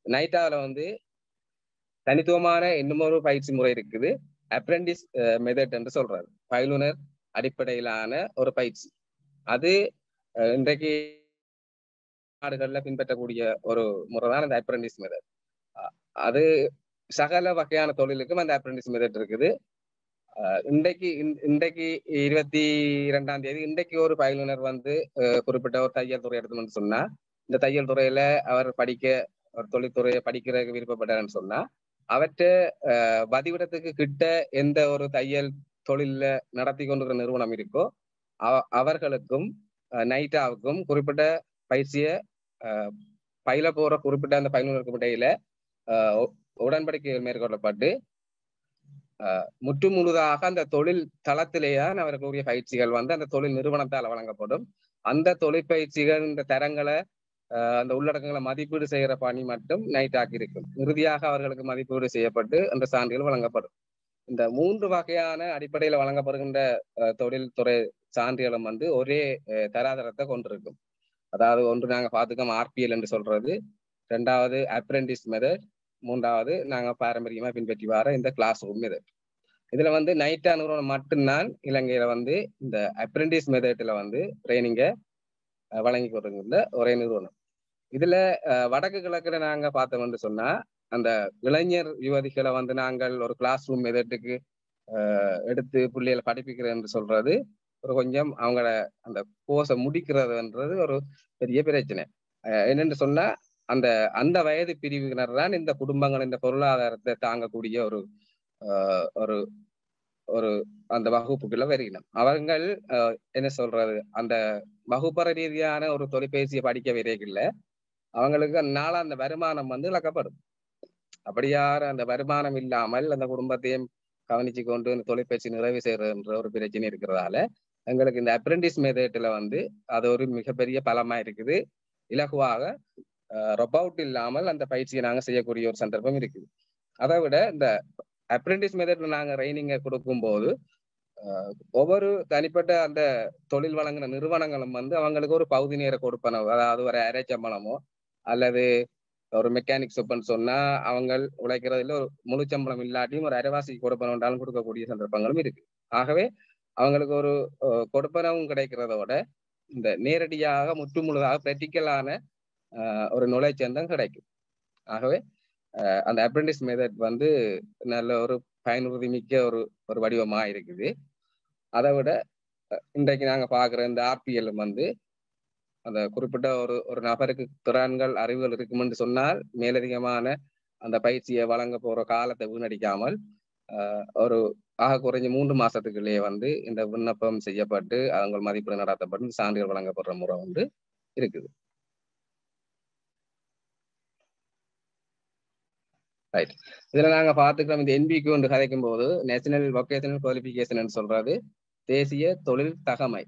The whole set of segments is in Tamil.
நைட்டாவில் வந்து தனித்துவமான இன்னுமொரு பயிற்சி முறை இருக்குது அப்ரெண்டிஸ் மெத்தட் என்று சொல்றாரு பயிலுனர் அடிப்படையிலான ஒரு பயிற்சி அது அஹ், இன்றைக்கு நாடுகள்ல பின்பற்றக்கூடிய ஒரு முறை தான் அந்த அப்ரெண்டிஸ் மெத்தட் அது சகல வகையான தொழிலுக்கும் அந்த அப்ரெண்டிஸ் மெத்தட் இருக்குது அஹ், இன்றைக்கு இந்த- இன்றைக்கு இருபத்தி இரண்டாம் தேதி இன்றைக்கு ஒரு பயிலுனர் வந்து அஹ், குறிப்பிட்ட ஒரு தையல் துறை எடுக்கணும்னு சொன்னா இந்த தையல் துறையில அவர் படிக்க ஒரு தொழில்துறையை படிக்கிறதுக்கு விருப்பப்பட்டாருன்னு சொன்னா அவற்ற அஹ், வதிவிடத்துக்கு கிட்ட எந்த ஒரு தையல் தொழில்ல நடத்தி கொண்டிருக்கிற நிறுவனம் இருக்கோ அவ- அவர்களுக்கும் அஹ், நைட்டாவுக்கும் குறிப்பிட்ட பயிற்சியை அஹ், பயில போற குறிப்பிட்ட அந்த பயிலுனருக்கும் இடையில அஹ், உ- உடன்படிக்கைகள் மேற்கொள்ளப்பட்டு அஹ், முற்று முழுதாக அந்த தொழில் தளத்திலேயே தான் அவர்களுடைய பயிற்சிகள் வந்து அந்த தொழில் நிறுவனத்தால் வழங்கப்படும் அந்த தொழிற்பயிற்சிகள் இந்த தரங்களை அஹ், அந்த உள்ளடக்கங்களை மதிப்பீடு செய்கிற பணி மட்டும் நைட்டாக்கி இருக்கும் இறுதியாக அவர்களுக்கு மதிப்பீடு செய்யப்பட்டு அந்த சான்றிதழ் வழங்கப்படும் இந்த மூன்று வகையான அடிப்படையில் வழங்கப்படுகின்ற அஹ், தொழில்துறை சான்றிதழும் வந்து ஒரே அஹ், தராதரத்தை கொண்டிருக்கும் அதாவது ஒன்று நாங்க பார்த்துக்கோம் ஆர்பிஎல் என்று சொல்றது ரெண்டாவது அப்ரெண்டிஸ் மெத்தட் மூன்றாவது நாங்க பாரம்பரியமா பின்பற்றி வர இந்த கிளாஸ் ரூம் மெத்தட் இதுல வந்து நைட்டா நிறுவனம் மட்டும்தான் இலங்கையில வந்து இந்த அப்ரெண்டிஸ் மெத்தட்ல வந்து ட்ரைனிங்க வழங்கி கொடுக்கின்ற ஒரே நிறுவனம் இதுல அஹ், வடக்கு கிழக்குல நாங்க பார்த்தோம்னு சொன்னா அந்த இளைஞர் யுவதிகளை வந்து நாங்கள் ஒரு கிளாஸ் ரூம் மெதட்டுக்கு எடுத்து பிள்ளைகளை படிப்பிக்கிறேன் என்று சொல்றது ஒரு கொஞ்சம் அவங்களோட அந்த கோர்ஸை முடிக்கிறதுன்றது ஒரு பெரிய பிரச்சனை அஹ் என்னன்னு சொன்னா அந்த அந்த வயது பிரிவினர் தான் இந்த குடும்பங்கள் இந்த பொருளாதாரத்தை தாங்கக்கூடிய ஒரு ஆஹ் ஒரு ஒரு அந்த வகுப்புக்குள்ள வருகினம் அவங்கள் ஆஹ் என்ன சொல்றது அந்த வகுப்பற ரீதியான ஒரு தொலைபேசியை படிக்க விரைகள்ல அவங்களுக்கு நாளா அந்த வருமானம் வந்து இழக்கப்படும் அப்படியார் அந்த வருமானம் இல்லாமல் அந்த குடும்பத்தையும் கவனிச்சு கொண்டு இந்த தொலைபேசி நிறைவு செய்யறதுன்ற ஒரு பிரச்சனை இருக்கிறதால எங்களுக்கு இந்த அப்ரெண்டிஸ் மெத்தட்ல வந்து அது ஒரு மிகப்பெரிய பலமா இருக்குது இலகுவாக ரொபவுட் இல்லாமல் அந்த பயிற்சியை நாங்க செய்யக்கூடிய ஒரு சந்தர்ப்பம் இருக்குது அதை விட இந்த அப்ரெண்டிஸ் மெத்தட்ல நாங்க ட்ரைனிங்கை கொடுக்கும்போது ஆஹ் ஒவ்வொரு தனிப்பட்ட அந்த தொழில் வழங்கின நிறுவனங்களும் வந்து அவங்களுக்கு ஒரு பகுதி நேர கொடுப்பனோ அதாவது ஒரு அரை சம்பளமோ அல்லது ஒரு மெக்கானிக் சொப்பன்னு சொன்னா அவங்க உழைக்கிறதுல ஒரு முழு சம்பளம் இல்லாட்டியும் ஒரு அரைவாசி கொடுப்பனோண்டாலும் கொடுக்கக்கூடிய சந்தர்ப்பங்களும் இருக்கு ஆகவே அவங்களுக்கு ஒரு அஹ், கொடுப்பனவும் கிடைக்கிறதோட இந்த நேரடியாக முற்று முழுதாக பிராக்டிக்கலான ஒரு நுழைச்சந்தம் கிடைக்கும் ஆகவே அஹ், அந்த அப்ரெண்டிஸ் மெத்தட் வந்து நல்ல ஒரு பயனுறுதி மிக்க ஒரு ஒரு வடிவமா இருக்குது அதை விட அஹ், இன்றைக்கு நாங்க பாக்குற இந்த ஆர்பிஎல் வந்து அந்த குறிப்பிட்ட ஒரு ஒரு நபருக்கு திறன்கள் அறிவுகள் இருக்குமென்று சொன்னால் மேலதிகமான அந்த பயிற்சியை வழங்க போற காலத்தை வீணடிக்காமல் ஆஹ், ஒரு ஆக குறைஞ்ச மூன்று மாசத்துக்குள்ளேயே வந்து இந்த விண்ணப்பம் செய்யப்பட்டு அவங்க மதிப்பீடு நடத்தப்பட்டு சான்றிதழ் வழங்கப்படுற முறை வந்து இருக்குது ரைட் இதுல நாங்க பாத்துக்கிறோம் இந்த என்பிக்கு ஒன்று கதைக்கும் போது நேஷனல் வொகேஷனல் குவாலிபிகேஷன் சொல்றது தேசிய தொழில் தகமை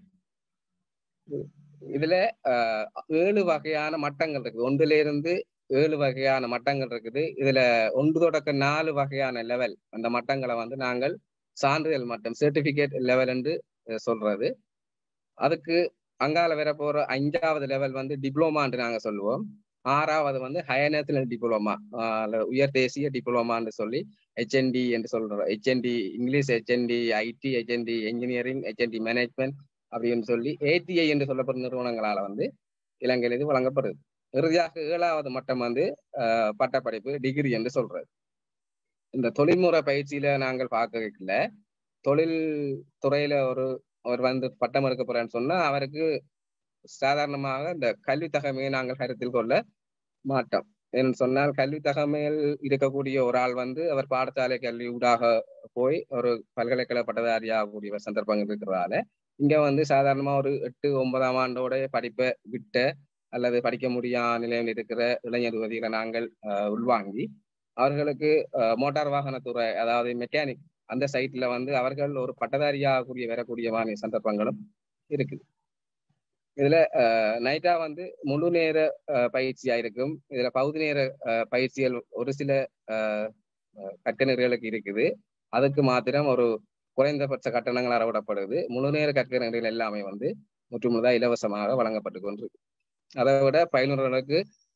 இதுல ஆஹ், ஏழு வகையான மட்டங்கள் இருக்குது ஒன்றுல இருந்து ஏழு வகையான மட்டங்கள் இருக்குது இதுல ஒன்று தொடக்க நாலு வகையான லெவல் அந்த மட்டங்களை வந்து நாங்கள் சான்றிதழ் மட்டம் சர்டிபிகேட் லெவல் என்று அஹ், சொல்றது அதுக்கு அங்கால வர போற அஞ்சாவது லெவல் வந்து டிப்ளமான்னு நாங்க சொல்லுவோம் ஆறாவது வந்து ஹையர் நேஷனல் டிப்ளமா உயர் தேசிய டிப்ளமான்னு சொல்லி ஹெச்என்டி என்று சொல்றோம் HND English HND IT HND engineering HND management அப்படின்னு சொல்லி ஏடிஐ என்று சொல்லப்படும் நிறுவனங்களால வந்து இலங்கையில் இது வழங்கப்படுது இறுதியாக ஏழாவது மட்டம் வந்து ஆஹ், பட்டப்படிப்பு டிகிரி என்று சொல்றது இந்த தொழில்முறை பயிற்சியில நாங்கள் பார்க்கல தொழில் துறையில ஒரு அவர் வந்து பட்டம் எடுக்க போறேன்னு சொன்னா அவருக்கு சாதாரணமாக இந்த கல்வி தகமையை நாங்கள் கருத்தில் கொள்ள மாட்டோம் ஏன்னு சொன்னால் கல்வி தகமையில் இருக்கக்கூடிய ஒரு ஆள் வந்து அவர் பாடசாலை கல்வி ஊடாக போய் ஒரு பல்கலைக்கழக பட்டதாரி ஆகக்கூடிய ஒரு சந்தர்ப்பங்கள் இருக்கிறதால இங்க வந்து சாதாரணமா ஒரு எட்டு ஒன்பதாம் ஆண்டோட படிப்பை விட்ட அல்லது படிக்க முடியாத நிலையில் இருக்கிற இளைஞர் யுவதிகளை நாங்கள் ஆஹ், உள்வாங்கி அவர்களுக்கு ஆஹ், மோட்டார் வாகனத்துறை அதாவது மெக்கானிக் அந்த சைட்ல வந்து அவர்கள் ஒரு பட்டதாரியாகக்கூடிய வரக்கூடிய சந்தர்ப்பங்களும் இருக்குது இதுல ஆஹ், நைட்டா வந்து முழு நேர ஆஹ், பயிற்சியா இருக்கும் இதுல பகுதி நேர ஆஹ், பயிற்சிகள் ஒரு சில ஆஹ், ஆஹ், கட்டணங்களுக்கு இருக்குது அதுக்கு மாத்திரம் ஒரு குறைந்தபட்ச கட்டணங்கள் அறவிடப்படுது முழு நேர கட்டணங்கள் எல்லாமே வந்து முற்றுமுழுதா இலவசமாக வழங்கப்பட்டு கொண்டிருக்கு அதை விட பயனுறர்களுக்கு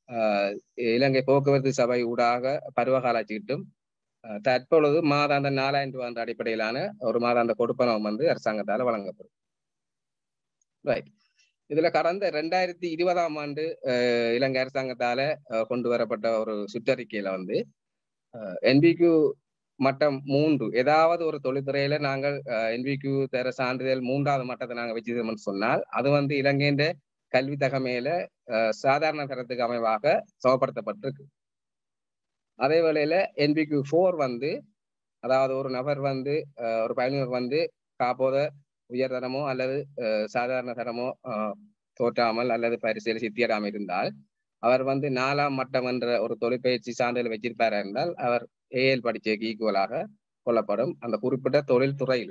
இலங்கை போக்குவரத்து சபை ஊடாக பருவகால சீட்டும் தற்பொழுது மாதாந்த நாலாயிரம் ரூபாய் அடிப்படையிலான ஒரு மாதாந்த கொடுப்பனம் வந்து அரசாங்கத்தால் வழங்கப்படும் ரைட் இதுல கடந்த ரெண்டாயிரத்தி இருபதாம் ஆண்டு இலங்கை அரசாங்கத்தால கொண்டு வரப்பட்ட ஒரு சுற்றறிக்கையில வந்து என்பிக்யூ மட்டம் மூன்று ஏதாவது ஒரு தொழில்துறையில நாங்கள் என்பிக்யூ தர சான்றிதழ் மூன்றாவது மட்டத்தை நாங்கள் வச்சிருந்தோம்னு சொன்னால் அது வந்து இலங்கையின் கல்வி தகமையில சாதாரண தரத்துக்கு அமைவாக சமப்படுத்தப்பட்டிருக்கு அதே வேளையில என்பிக்யூ ஃபோர் வந்து அதாவது ஒரு நபர் வந்து ஒரு பயணியர் வந்து காப்போத உயர்தரமோ அல்லது சாதாரண தரமோ தோற்றாமல் அல்லது பரிசீலனை சித்தியடாமல் இருந்தால் அவர் வந்து நாலாம் மட்டம் என்ற ஒரு தொழிற்பயிற்சி சான்றிதழ் வச்சிருப்பார் என்றால் அவர் ஏஎல் படிச்சதுக்கு ஈக்குவலாக கொள்ளப்படும் அந்த குறிப்பிட்ட தொழில் துறையில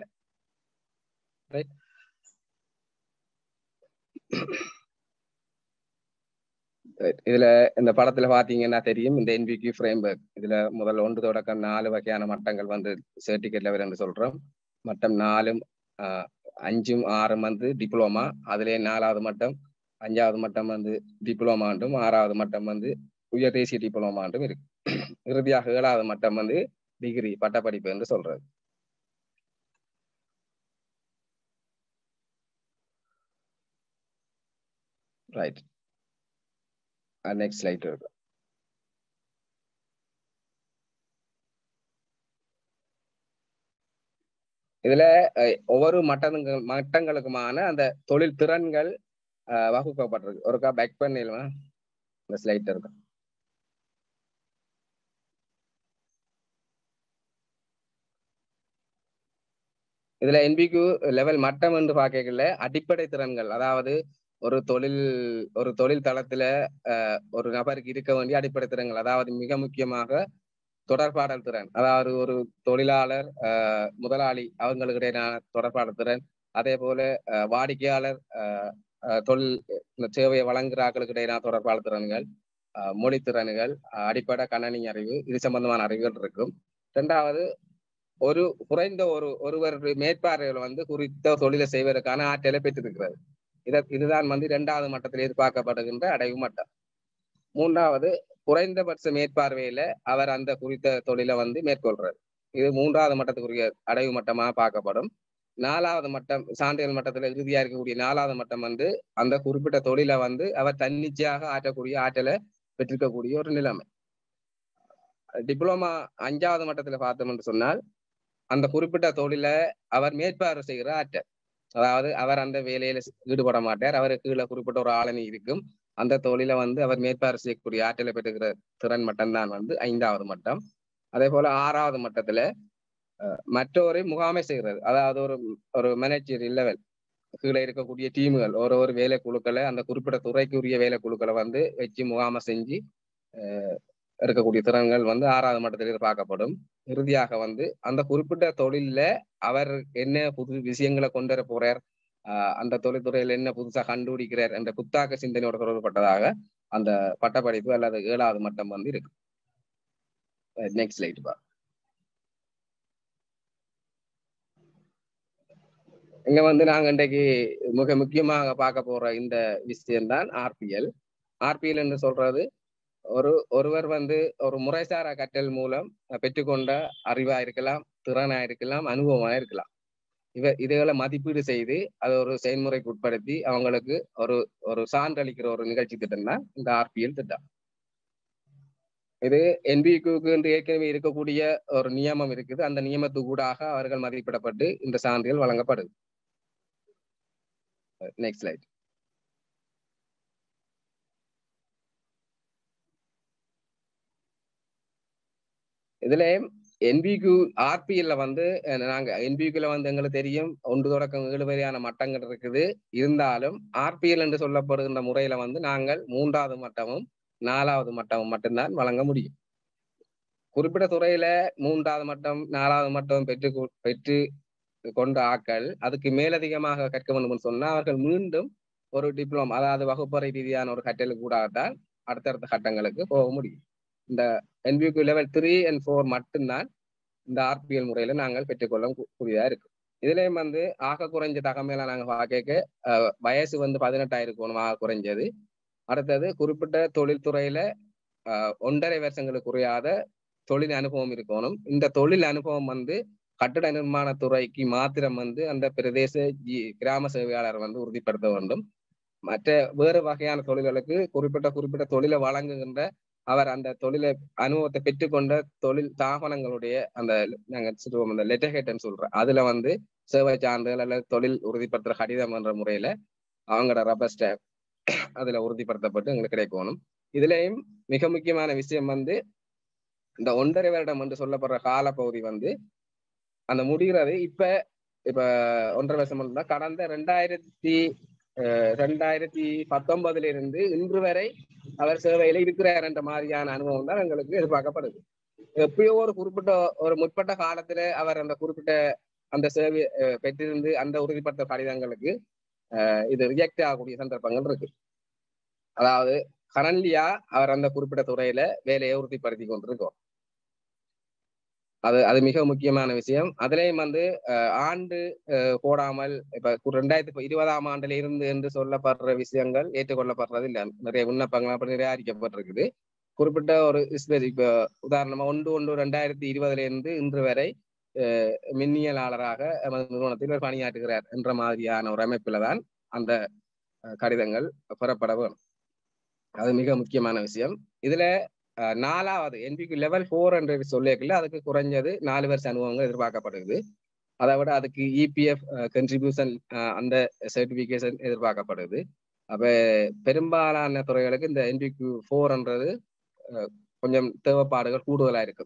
இதுல இந்த படத்துல பாத்தீங்கன்னா தெரியும் இந்த என்பிக்யூ ஃப்ரேம்வொர்க் இதுல முதல்ல ஒன்று தொடக்கம் நாலு வகையான மட்டங்கள் வந்து சர்டிபிகேட் லெவல் என்று சொல்றோம் மட்டம் நாலும் அஞ்சும் ஆறும் வந்து டிப்ளோமா அதுலேயே நாலாவது மட்டம் அஞ்சாவது மட்டம் வந்து டிப்ளமாண்டும் ஆறாவது மட்டம் வந்து உயர் தேசிய டிப்ளமாண்டும் இருக்கு இறுதியாக ஏழாவது மட்டம் வந்து டிகிரி பட்டப்படிப்பு என்று சொல்றது ரைட் நெக்ஸ்ட் ஸ்லைட் இருக்கு இதுல ஒவ்வொரு மட்டங்கள் மட்டங்களுக்குமான அந்த தொழில் திறன்கள் வகுக்கப்பட்டிருக்கு ஒருக்கா பேக் பண்ணிடலாம் இந்த ஸ்லைட் இருக்கு இதுல என்பிக்யூ லெவல் மட்டம் என்று பார்க்கல அடிப்படை திறன்கள் அதாவது ஒரு தொழில் ஒரு தொழில் தளத்துல ஒரு நபருக்கு இருக்க வேண்டிய அடிப்படை திறன்கள் அதாவது மிக முக்கியமாக தொடர்பாடல் திறன் அதாவது ஒரு தொழிலாளர் முதலாளி அவங்களுக்கு இடையிலான தொடர்பாடல் திறன் அதே போல வாடிக்கையாளர் தொழில் சேவையை வழங்குறாக்களுக்கு இடையிலான தொடர்பாடல் திறன்கள் மொழி திறன்கள் அடிப்படை கணனி அறிவு இது சம்பந்தமான அறிவுகள் இருக்கும் இரண்டாவது ஒரு குறைந்த ஒரு ஒருவர் மேற்பார்வையில் வந்து குறித்த தொழிலை செய்வதற்கான ஆற்றலை பெற்றிருக்கிறது இத இதுதான் வந்து இரண்டாவது மட்டத்தில் எதிர்பார்க்கப்படுகின்ற அடைவு மட்டம் மூன்றாவது குறைந்தபட்ச மேற்பார்வையில அவர் அந்த குறித்த தொழிலை வந்து மேற்கொள்றாரு இது மூன்றாவது மட்டத்துக்குரிய அடைவு மட்டமாக பார்க்கப்படும் நாலாவது மட்டம் சான்றிதழ் மட்டத்துல இறுதியா இருக்கக்கூடிய நாலாவது மட்டம் வந்து அந்த குறிப்பிட்ட தொழிலை வந்து அவர் தன்னிச்சையாக ஆற்றக்கூடிய ஆற்றலை பெற்றிருக்கக்கூடிய ஒரு நிலைமை டிப்ளமா அஞ்சாவது மட்டத்துல பார்த்தோம் என்று சொன்னால் அந்த குறிப்பிட்ட தொழிலை அவர் மேற்பார்வை செய்கிற ஆற்றல் அதாவது அவர் அந்த வேலையில ஈடுபட மாட்டார் அவருக்கு கீழே குறிப்பிட்ட ஒரு ஆளணி இருக்கும் அந்த தொழிலை வந்து அவர் மேற்பார்வை செய்யக்கூடிய ஆற்றலை பெற்றுக்கிற திறன் மட்டம்தான் வந்து ஐந்தாவது மட்டம் அதே போல ஆறாவது மட்டத்துல மற்றொரு முகாமை செய்கிறது அதாவது ஒரு ஒரு மேனேஜர் லெவல் கீழே இருக்கக்கூடிய டீமுகள் ஒரு ஒரு வேலை குழுக்களை அந்த குறிப்பிட்ட துறைக்குரிய வேலை குழுக்களை வந்து வச்சு முகாமை செஞ்சு இருக்கக்கூடிய திறன்கள் வந்து ஆறாவது மட்டத்தில் பார்க்கப்படும் இறுதியாக வந்து அந்த குறிப்பிட்ட தொழில அவர் என்ன புது விஷயங்களை கொண்டு வர போறார் அந்த தொழில்துறையில் என்ன புதுசா கண்டுபிடிக்கிறார் என்ற புத்தாக்க சிந்தனையோட தொடர்புப்பட்டதாக அந்த பட்டப்படிப்பு அல்லது ஏழாவது மட்டம் வந்து இருக்கு நெக்ஸ்ட் ஸ்லைட் பா இங்க வந்து நாங்க இன்றைக்கு மிக முக்கியமாக பார்க்க போற இந்த விஷயம் தான் ஆர்பிஎல் ஆர்பிஎல் என்று சொல்றது ஒரு ஒருவர் வந்து ஒரு முறைசாரா கற்றல் மூலம் பெற்றுக்கொண்ட அறிவா இருக்கலாம் திறனா இருக்கலாம் அனுபவமா இருக்கலாம் இவ இதுகளை மதிப்பீடு செய்து அதை ஒரு செயல்முறைக்கு உட்படுத்தி அவங்களுக்கு ஒரு ஒரு சான்றளிக்கிற ஒரு நிகழ்ச்சி திட்டம் தான் இந்த ஆர்பிஎல் திட்டம் இது என்பிக்கு என்று ஏற்கனவே இருக்கக்கூடிய ஒரு நியமம் இருக்குது அந்த நியமத்துக்கு கூடாக அவர்கள் மதிப்பிடப்பட்டு இந்த சான்றிதழ் வழங்கப்படுது நெக்ஸ்ட் ஸ்லைட் இதுல என்பிக்யூ ஆர்பிஎல்ல வந்து நாங்க என்பிக்யூல வந்து எங்களுக்கு தெரியும் ஒன்று தொடக்கம் ஏழு வரையான மட்டங்கள் இருக்குது இருந்தாலும் ஆர்பிஎல் என்று சொல்லப்படுகின்ற முறையில வந்து நாங்கள் மூன்றாவது மட்டமும் நாலாவது மட்டமும் மட்டும்தான் வழங்க முடியும் குறிப்பிட்ட துறையில மூன்றாவது மட்டம் நாலாவது மட்டம் பெற்று பெற்று கொண்ட ஆக்கள் அதுக்கு மேலதிகமாக கற்க வேண்டும் சொன்னா அவர்கள் மீண்டும் ஒரு டிப்ளோம் அதாவது வகுப்பறை ரீதியான ஒரு கட்டலுக்கு கூடாதான் அடுத்தடுத்த கட்டங்களுக்கு போக முடியும் இந்த NPQ level three and four மட்டும்தான் இந்த ஆர்பிஎல் முறையில நாங்கள் பெற்றுக்கொள்ள கூடியதா இருக்கு இதுலயும் வந்து ஆக குறைஞ்ச தகமையில நாங்க பார்க்க வயசு வந்து பதினெட்டாயிரம் இருக்கணும் ஆக குறைஞ்சது அடுத்தது குறிப்பிட்ட தொழில்துறையில ஆஹ் ஒன்றரை வருஷங்களுக்கு குறையாத தொழில் அனுபவம் இருக்கணும் இந்த தொழில் அனுபவம் வந்து கட்டட நிர்மாண துறைக்கு மாத்திரம் வந்து அந்த பிரதேச ஜி- கிராம சேவையாளர் வந்து உறுதிப்படுத்த வேண்டும் மற்ற வேறு வகையான தொழில்களுக்கு குறிப்பிட்ட குறிப்பிட்ட தொழிலை வழங்குகின்ற அவர் அந்த தொழிலை அனுபவத்தை பெற்றுக்கொண்ட தொழில் தாபனங்களுடைய அந்த நாங்க சொல்லுவோம் அந்த லெட்டர் ஹேட்னு சொல்றோம் அதுல வந்து சேவை சான்றிதழ் அல்லது தொழில் உறுதிப்படுத்துற கடிதம் என்ற முறையில அவங்களோட ரப்பர் ஸ்டாம்ப் அதுல உறுதிப்படுத்தப்பட்டு எங்களுக்கு கிடைக்கணும் இதுலயும் மிக முக்கியமான விஷயம் வந்து இந்த ஒன்றரை வருடம் என்று சொல்லப்படுற காலப்பகுதி வந்து அந்த முடிகிறது இப்ப இப்ப ஒன்றரை வருஷம் இருந்தா கடந்த ரெண்டாயிரத்தி அஹ், ரெண்டாயிரத்தி பத்தொன்பதுல இருந்து இன்று வரை அவர் சேவையில இருக்கிறார் என்ற மாதிரியான அனுபவம் தான் எங்களுக்கு எதிர்பார்க்கப்படுது எப்பயோ ஒரு குறிப்பிட்ட ஒரு முற்பட்ட காலத்துல அவர் அந்த குறிப்பிட்ட அந்த சேவை அஹ், பெற்றிருந்து அந்த உறுதிப்படுத்த கடிதங்களுக்கு அஹ், இது ரிஜெக்ட் ஆகக்கூடிய சந்தர்ப்பங்கள் இருக்கு அதாவது கரண்லியா அவர் அந்த குறிப்பிட்ட துறையில வேலையை உறுதிப்படுத்தி கொண்டிருக்கோம் அது அது மிக முக்கியமான விஷயம் அதுலயும் வந்து அஹ், ஆண்டு அஹ், போடாமல் இப்ப ரெண்டாயிரத்தி இருபதாம் ஆண்டுல இருந்து என்று சொல்லப்படுற விஷயங்கள் ஏற்றுக்கொள்ளப்படுறது இல்ல நிறைய விண்ணப்பங்கள் அப்படி நிராகரிக்கப்பட்டிருக்குது குறிப்பிட்ட ஒரு ஸ்பெசி- இப்ப உதாரணமா ஒன்று ஒன்று ரெண்டாயிரத்தி இருபதுல இருந்து இன்று வரை அஹ், மின்னியலாளராக எமது நிறுவனத்தில் அவர் பணியாற்றுகிறார் என்ற மாதிரியான ஒரு அமைப்புல தான் அந்த அஹ், கடிதங்கள் பெறப்பட வேணும் அது மிக முக்கியமான விஷயம் இதுல அஹ், நாலாவது என்பிக்கு லெவல் ஃபோர் என்று சொல்லியிருக்கல அதுக்கு குறைஞ்சது நாலு வருஷ அனுபவங்கள் எதிர்பார்க்கப்படுது அதை விட அதுக்கு இபிஎஃப் கன்ட்ரிபியூஷன் அந்த சர்டிபிகேஷன் எதிர்பார்க்கப்படுது அப்ப பெரும்பாலான துறைகளுக்கு இந்த என்பிக்கு ஃபோர்ன்றது கொஞ்சம் தேவைப்பாடுகள் கூடுதலா இருக்கு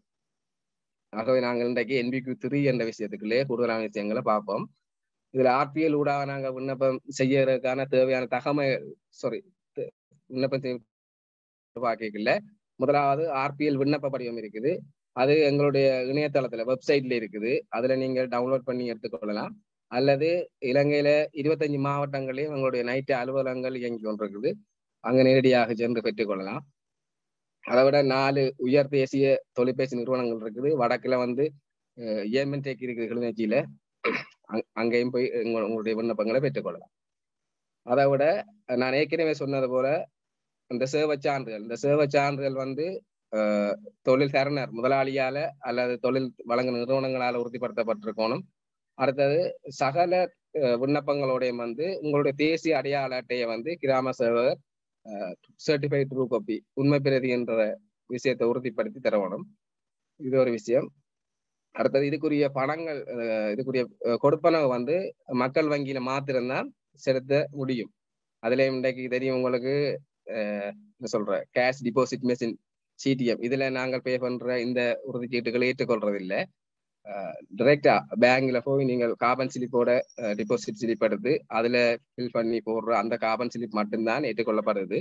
ஆகவே நாங்கள் இன்றைக்கு என்பிக்கு த்ரீ என்ற விஷயத்துக்குள்ளே கூடுதலான விஷயங்களை பார்ப்போம் இதுல ஆர்பிஎல் ஊடாக நாங்க விண்ணப்பம் செய்யறதுக்கான தேவையான தகவல் சாரி விண்ணப்பம் செய்ய பார்க்கல முதலாவது ஆர்பிஎல் விண்ணப்ப படிவம் இருக்குது அது எங்களுடைய இணையதளத்துல வெப்சைட்ல இருக்குது அதுல நீங்க டவுன்லோட் பண்ணி எடுத்துக்கொள்ளலாம் அல்லது இலங்கையில இருபத்தஞ்சு மாவட்டங்களையும் எங்களுடைய நைட்டு அலுவலகங்கள் இயங்கி கொண்டிருக்குது அங்க நேரடியாக சென்று பெற்றுக்கொள்ளலாம் அதை விட நாலு உயர் தேசிய தொலைபேசி நிறுவனங்கள் இருக்குது வடக்குல வந்து ஏமன் டெக் இருக்குது கிளிநொச்சியில அங்- அங்கேயும் போய் உங்க- உங்களுடைய விண்ணப்பங்களை பெற்றுக்கொள்ளலாம் அதை விட நான் ஏற்கனவே சொன்னது போல இந்த சேவை சான்றிதழ் இந்த சேவை சான்றிதழ் வந்து அஹ், தொழில் தரணர் முதலாளியால அல்லது தொழில் வழங்கும் நிறுவனங்களால உறுதிப்படுத்தப்பட்டிருக்கணும் அடுத்தது சகல அஹ், விண்ணப்பங்களோடையும் வந்து உங்களுடைய தேசிய அடையாள அட்டையை வந்து கிராம சேவகர் சர்டிஃபைட் ட்ரூ காப்பி உண்மை பிரதி என்ற விஷயத்தை உறுதிப்படுத்தி தரணும் இது ஒரு விஷயம் அடுத்தது இதுக்குரிய பணங்கள் அஹ், இதுக்குரிய அஹ், கொடுப்பனவு வந்து மக்கள் வங்கியில மாத்திரம்தான் செலுத்த முடியும் அதுல இன்றைக்கு தெரியும் உங்களுக்கு அஹ், என்ன சொல்ற கேஷ் டிபாசிட் மெஷின் சிடிஎம் இதுல நாங்கள் பே பண்ற இந்த உறுதிச்சீட்டுகளை ஏற்றுக்கொள்றது இல்ல டிரெக்டா பேங்க்ல போய் நீங்கள் கார்பன் ஸ்லிப்போட டிபாசிட் ஸ்லிப் எடுத்து அதுல ஃபில் பண்ணி போடுற அந்த கார்பன் ஸ்லிப் மட்டும்தான் ஏற்றுக்கொள்ளப்படுது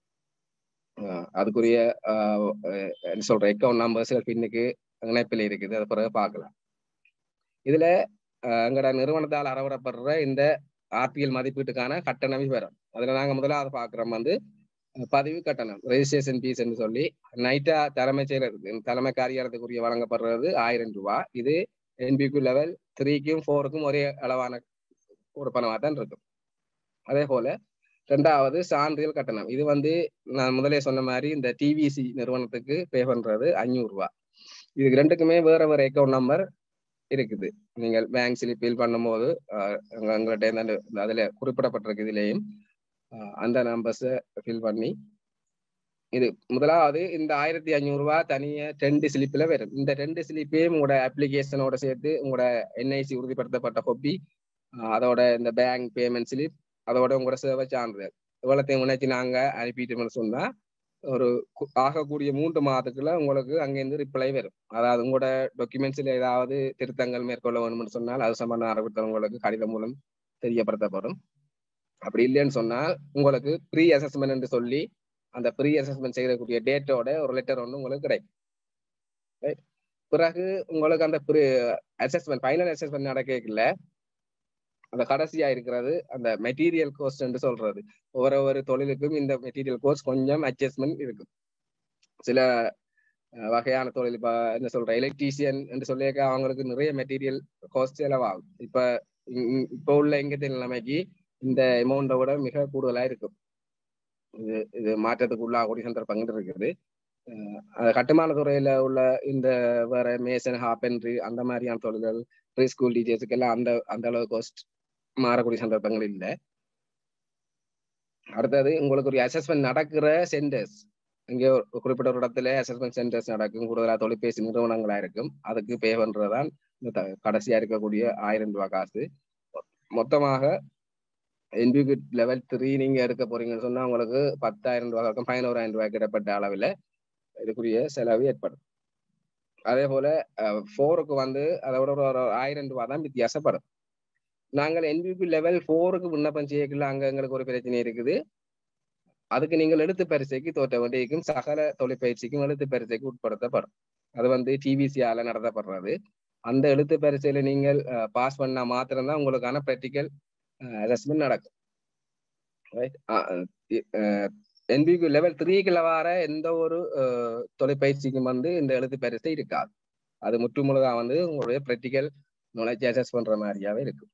அஹ், அதுக்குரிய அஹ், அஹ், என்ன சொல்ற அக்கௌண்ட் நம்பர்ஸ் பின்னுக்கு இணைப்பில் இருக்குது அது பிறகு பார்க்கலாம் இதுல அஹ், எங்கட நிறுவனத்தால் அறவிடப்படுற இந்த ஆர்பிஎல் மதிப்பீட்டுக்கான கட்டண விவரம் அதுல நாங்க முதலாவது பாக்குறோம் வந்து அஹ், பதிவு கட்டணம் ரெஜிஸ்ட்ரேஷன் ஃபீஸ் என்று சொல்லி நைட்டா தலைமைச் செயலருக்கு தலைமை காரியாலயத்துக்குரிய வழங்கப்படுறது ஆயிரம் ரூபாய் இது என்பிக்கு லெவல் த்ரீக்கும் ஃபோருக்கும் ஒரே அளவான ஒரு பணமாக தான் இருக்கும் அதே போல ரெண்டாவது சான்றிதழ் கட்டணம் இது வந்து நான் முதலே சொன்ன மாதிரி இந்த டிவிசி நிறுவனத்துக்கு பே பண்றது அஞ்சூறு ரூபாய் இதுக்கு ரெண்டுக்குமே வேற வேற அக்கௌண்ட் நம்பர் இருக்குது நீங்கள் பேங்க் ஸ்லிப் ஃபில் பண்ணும்போது அஹ், எங்க- எங்கள்ட்ட இருந்து அந்த அதுல குறிப்பிடப்பட்டிருக்கு இதுலேயும் அஹ், அந்த நம்பர்ஸை ஃபில் பண்ணி இது முதலாவது இந்த ஆயிரத்தி ஐநூறு ரூபாய் தனியா ரெண்டு ஸ்லிப்ல வரும் இந்த ரெண்டு ஸ்லிப்பையும் உங்களோட அப்ளிகேஷனோட சேர்த்து உங்களோட என்ஐசி உறுதிப்படுத்தப்பட்ட கொப்பி அதோட இந்த பேங்க் பேமெண்ட் ஸ்லிப் அதோட உங்களோட சேவை சான்றிதழ் இவ்வளத்தையும் இணைச்சு நாங்க அனுப்பிட்டோம்னு சொன்னா ஒரு கு- ஆகக்கூடிய மூன்று மாதத்துக்குள்ள உங்களுக்கு அங்கேருந்து ரிப்ளை வரும் அதாவது உங்களோட டாக்குமெண்ட்ஸ்ல ஏதாவது திருத்தங்கள் மேற்கொள்ள வேணும்னு சொன்னால் அது சம்பந்தம் அறிவித்தல் உங்களுக்கு கடிதம் மூலம் தெரியப்படுத்தப்படும் அப்படி இல்லைன்னு சொன்னால் உங்களுக்கு ப்ரீ அசஸ்மெண்ட் சொல்லி அந்த ப்ரீ அசஸ்மெண்ட் செய்யக்கூடிய டேட்டோட ஒரு லெட்டர் ஒன்று உங்களுக்கு கிடைக்கும் Right? பிறகு உங்களுக்கு அந்த அசஸ்மெண்ட் ஃபைனல் அசஸ்மெண்ட் நடக்கல அந்த கடைசியா இருக்கிறது அந்த மெட்டீரியல் கோஸ்ட் என்று சொல்றது ஒவ்வொரு ஒரு தொழிலுக்கும் இந்த மெட்டீரியல் கோஸ்ட் கொஞ்சம் அட்ஜஸ்ட்மெண்ட் இருக்கும் சில அஹ், வகையான தொழில் இப்ப என்ன சொல்ற எலக்ட்ரீசியன் என்று சொல்லியிருக்க அவங்களுக்கு நிறைய மெட்டீரியல் காஸ்ட் செலவாகும் இப்ப இ- இ- இப்ப உள்ள இங்கத்தின் நிலைமைக்கு இந்த அமௌண்ட்டை விட மிக கூடுதலா இருக்கும் இது இது மாற்றத்துக்கு உள்ளாகக்கூடிய சந்தர்ப்பங்கள் இருக்குது கட்டுமான துறையில உள்ள இந்த வேற மேசன் ஹாப்பென்ட்ரி அந்த மாதிரியான தொழில்கள் ப்ரீ ஸ்கூல் டீச்சர்ஸுக்கு எல்லாம் அந்த அந்த அளவு கோஸ்ட் மாறக்கூடிய சந்தர்ப்பங்கள் இல்லை அடுத்தது உங்களுக்கு ஒரு அசஸ்மெண்ட் நடக்கிற சென்டர்ஸ் இங்கே ஒரு குறிப்பிட்ட ஒரு இடத்துல அசஸ்மெண்ட் சென்டர்ஸ் நடக்கும் கூடுதலாக தொலைபேசி நிறுவனங்களா இருக்கும் அதுக்கு பே பண்றதுதான் இந்த கடைசியா இருக்கக்கூடிய ஆயிரம் ரூபாய் காசு மொத்தமாக என்பிக்கு லெவல் த்ரீ நீங்க எடுக்க போறீங்கன்னு சொன்னா உங்களுக்கு பத்தாயிரம் ரூபாய் இருக்கும் பதினோராயிரம் ரூபாய் கிடப்பட்ட அளவில் இதுக்குரிய செலவு ஏற்படும் அதே போல ஃபோருக்கு வந்து அதோட ஒரு ஆயிரம் ரூபாய் தான் வித்தியாசப்படும் நாங்கள் என்பிபி லெவல் ஃபோருக்கு விண்ணப்பம் செய்யக்குள்ள அங்க எங்களுக்கு ஒரு பிரச்சனை இருக்குது அதுக்கு நீங்கள் எழுத்து பரிசைக்கு தோற்ற வேண்டியிருக்கும் சகல தொலைப்பயிற்சிக்கும் எழுத்து பரிசைக்கு உட்படுத்தப்படும் அது வந்து டிவிசியால நடத்தப்படுறது அந்த எழுத்து பரிசையில நீங்கள் பாஸ் பண்ணா மாத்திரம்தான் உங்களுக்கான ப்ராக்டிக்கல் அசஸ்மெண்ட் நடக்கும் என்பிக்கு லெவல் த்ரீக்குள்ள வர எந்த ஒரு தொலைப்பயிற்சிக்கும் வந்து இந்த எழுத்து பரிசை இருக்காது அது முற்றுமுழுதா வந்து உங்களுடைய ப்ராக்டிக்கல் நாலேஜ் அசஸ் பண்ற மாதிரியாவே இருக்கும்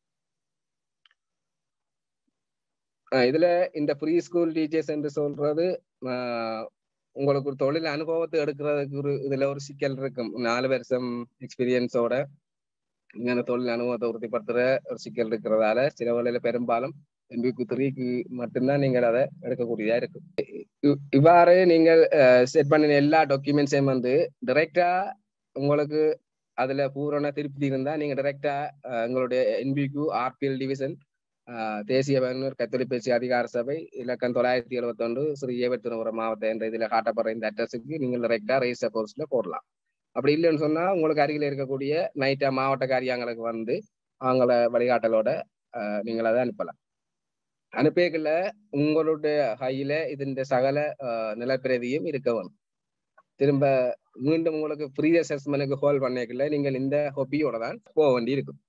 இதுல இந்த ப்ரீ ஸ்கூல் டீச்சர்ஸ் என்று சொல்றது உங்களுக்கு ஒரு தொழில் அனுபவத்தை எடுக்கிறதுக்கு ஒரு இதுல ஒரு சிக்கல் இருக்கும் நாலு வருஷம் எக்ஸ்பீரியன்ஸோட நீங்க அந்த தொழில் அனுபவத்தை உறுதிப்படுத்துற ஒரு சிக்கல் இருக்கிறதால சில வேளையில பெரும்பாலும் எம்பிக்கு த்ரீக்கு மட்டும்தான் நீங்கள் அதை எடுக்கக்கூடியதா இருக்கும் இவ்வாறு நீங்கள் செட் பண்ணின எல்லா டாக்குமெண்ட்ஸையும் வந்து டைரக்டா உங்களுக்கு அதுல பூரண திருப்தி இருந்தா நீங்க டைரக்டா எங்களுடைய என்பிக்கு ஆர்பிஎல் டிவிஷன் தேசிய பயனர் கத்தொலைபேசி அதிகார சபை இலக்கம் தொள்ளாயிரத்தி எழுபத்தி ஒன்று ஸ்ரீ ஏவத்தினபுரம் மாவட்டம் என்ற இதுல காட்டப்படுற இந்த அட்ரஸுக்கு நீங்கள் டைரக்டா ரெஜிஸ்டர் கோர்ஸ்ல போடலாம் அப்படி இல்லைன்னு சொன்னா உங்களுக்கு அருகில் இருக்கக்கூடிய நைட்டா மாவட்ட காரியாங்களுக்கு வந்து அவங்கள வழிகாட்டலோட நீங்கள் அதை அனுப்பலாம் அனுப்பியக்குள்ள உங்களுடைய கையில இதுன்ற சகல நிலப்பிரதியும் இருக்க வேணும் திரும்ப மீண்டும் உங்களுக்கு ப்ரீ அசஸ்மெண்ட்டுக்கு ஹோல் பண்ணிக்கல நீங்கள் இந்த ஹொபியோட தான் போக வேண்டி இருக்கும்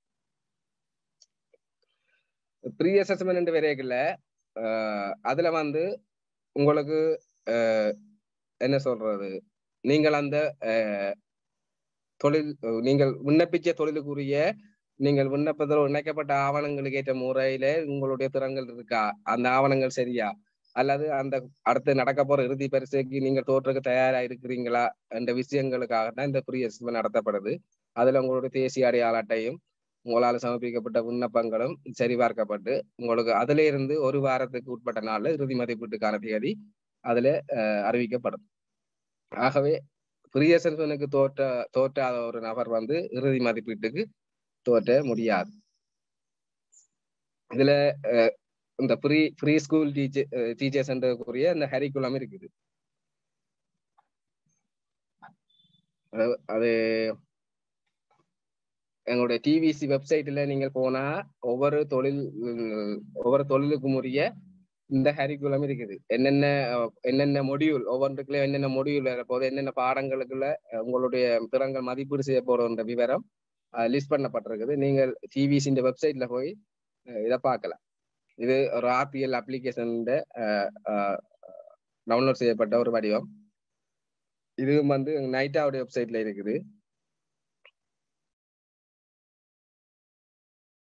ப்ரீ அசஸ்மெண்ட் வரைக்கல அதுல வந்து உங்களுக்கு என்ன சொல்றது நீங்கள் அந்த தொழில் நீங்கள் விண்ணப்பிச்ச தொழிலுக்குரிய நீங்கள் விண்ணப்பத்தில் இணைக்கப்பட்ட ஆவணங்களுக்கு ஏற்ற முறையில உங்களுடைய திறன்கள் இருக்கா அந்த ஆவணங்கள் சரியா அல்லது அந்த அடுத்து நடக்க போற இறுதி பரிசைக்கு நீங்கள் தோற்றுக்கு தயாரா இருக்கிறீங்களா என்ற விஷயங்களுக்காக தான் இந்த ப்ரீ அசஸ்மெண்ட் நடத்தப்படுது அதுல உங்களுடைய தேசிய அடையாள அட்டையும் உங்களால் சமர்ப்பிக்கப்பட்ட விண்ணப்பங்களும் சரிபார்க்கப்பட்டு உங்களுக்கு அதுல இருந்து ஒரு வாரத்துக்கு உட்பட்ட நாள்ல இறுதி மதிப்பீட்டுக்கான தேதி அதுல அறிவிக்கப்படும் ஆகவே ப்ரீ அசஸ்மெண்ட்டுக்கு தோற்ற தோற்றாத ஒரு நபர் வந்து இறுதி மதிப்பீட்டுக்கு தோற்ற முடியாது இதுல இந்த ப்ரீ ஃப்ரீ ஸ்கூல் டீச்சர் டீச்சர்ஸ்ன்றதுக்குரிய இந்த ஹரிக்குலம் இருக்குது அது எங்களுடைய டிவிசி வெப்சைட்ல நீங்கள் போனா ஒவ்வொரு தொழில் ஒவ்வொரு தொழிலுக்கும் உரிய இந்த ஹரிக்குலம் இருக்குது என்னென்ன என்னென்ன மொடியூல் ஒவ்வொன்றுக்குள்ள என்னென்ன மொடியூல் வர போது என்னென்ன பாடங்களுக்குள்ள உங்களுடைய திறங்கள் மதிப்பீடு செய்ய போறோன்ற விவரம் லிஸ்ட் பண்ணப்பட்டிருக்குது நீங்கள் டிவிசி இந்த வெப்சைட்ல போய் இதை பார்க்கலாம் இது ஒரு ஆர்பிஎல் அப்ளிகேஷன் டவுன்லோட் செய்யப்பட்ட ஒரு வடிவம் இது வந்து நைட்டாவுடைய வெப்சைட்ல இருக்குது